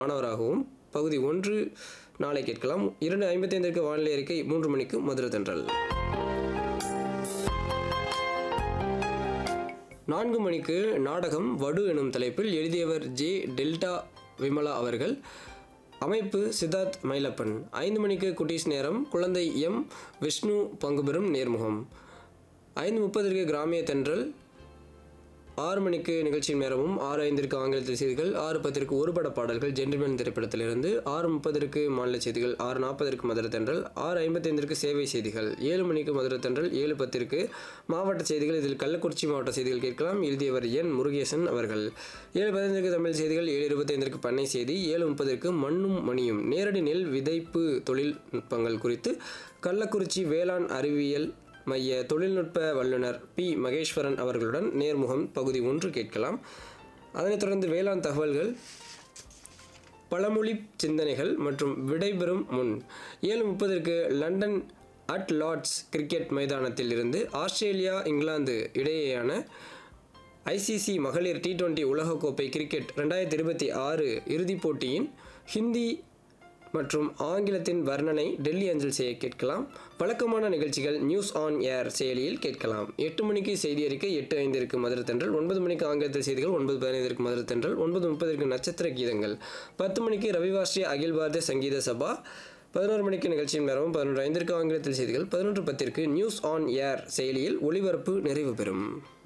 மாணவராகவும் பகுதி ஒன்று நாளை கேட்கலாம் இரண்டு ஐம்பத்தைந்திற்கு வானிலை அறிக்கை மூன்று மணிக்கு மதுரை தென்றல் நான்கு மணிக்கு நாடகம் வடு எனும் தலைப்பில் எழுதியவர் ஜே டெல்டா விமலா அவர்கள் அமைப்பு சித்தார்த் மயிலப்பன் ஐந்து மணிக்கு குட்டீஸ் நேரம் குழந்தை எம் விஷ்ணு பங்கு பெறும் நேர்முகம் ஐந்து முப்பதற்கு கிராமிய தென்றல் ஆறு மணிக்கு நிகழ்ச்சியின் நேரமும் ஆறு ஐந்திற்கு ஆங்கிலத்தில் செய்திகள் ஆறு பத்திற்கு ஒரு பட பாடல்கள் ஜென்டில்மேன் திரைப்படத்திலிருந்து ஆறு முப்பதற்கு மாநில செய்திகள் ஆறு நாற்பதற்கு மதுரை தென்றல் ஆறு ஐம்பத்தைந்திற்கு சேவை செய்திகள் ஏழு மணிக்கு மதுரை தென்றல் ஏழு பத்திற்கு மாவட்ட செய்திகள் இதில் கள்ளக்குறிச்சி மாவட்ட செய்திகள் கேட்கலாம் எழுதியவர் என் முருகேசன் அவர்கள் ஏழு பதினைந்திற்கு தமிழ் செய்திகள் ஏழு இருபத்தைந்திற்கு பண்ணை செய்தி ஏழு முப்பதற்கு மண்ணும் மணியும் நேரடி நெல் விதைப்பு தொழில்நுட்பங்கள் குறித்து கள்ளக்குறிச்சி வேளாண் அறிவியல் மைய தொழில்நுட்ப வல்லுநர் பி மகேஸ்வரன் அவர்களுடன் நேர்முகம் பகுதி ஒன்று கேட்கலாம் அதனைத் தொடர்ந்து வேளாண் தகவல்கள் பழமொழி சிந்தனைகள் மற்றும் விடைபெறும் முன் ஏழு முப்பதற்கு லண்டன் அட் லார்ட்ஸ் கிரிக்கெட் மைதானத்தில் இருந்து ஆஸ்திரேலியா இங்கிலாந்து இடையேயான ஐசிசி மகளிர் டி டுவெண்ட்டி உலகக்கோப்பை கிரிக்கெட் ரெண்டாயிரத்தி இருபத்தி ஆறு இறுதிப் போட்டியின் ஹிந்தி மற்றும் ஆங்கிலத்தின் வர்ணனை டெல்லி அஞ்சல் செய்ய கேட்கலாம் பழக்கமான நிகழ்ச்சிகள் நியூஸ் ஆன் ஏர் செயலியில் கேட்கலாம் எட்டு மணிக்கு செய்தி அறிக்கை எட்டு ஐந்திற்கு மதுரை தென்றல் ஒன்பது மணிக்கு ஆங்கிலத்தில் செய்திகள் ஒன்பது பதினைந்திற்கு மதுரை தென்றல் ஒன்பது முப்பதற்கு நட்சத்திர கீதங்கள் பத்து மணிக்கு ரவிவாஸ்ரீ அகில் பாரதிய சங்கீத சபா பதினோரு மணிக்கு நிகழ்ச்சியின் நேரமும் பதினொன்று ஐந்திற்கு ஆங்கிலத்தில் செய்திகள் பதினொன்று பத்திற்கு நியூஸ் ஆன் ஏர் செயலியில் ஒளிபரப்பு நிறைவு பெறும்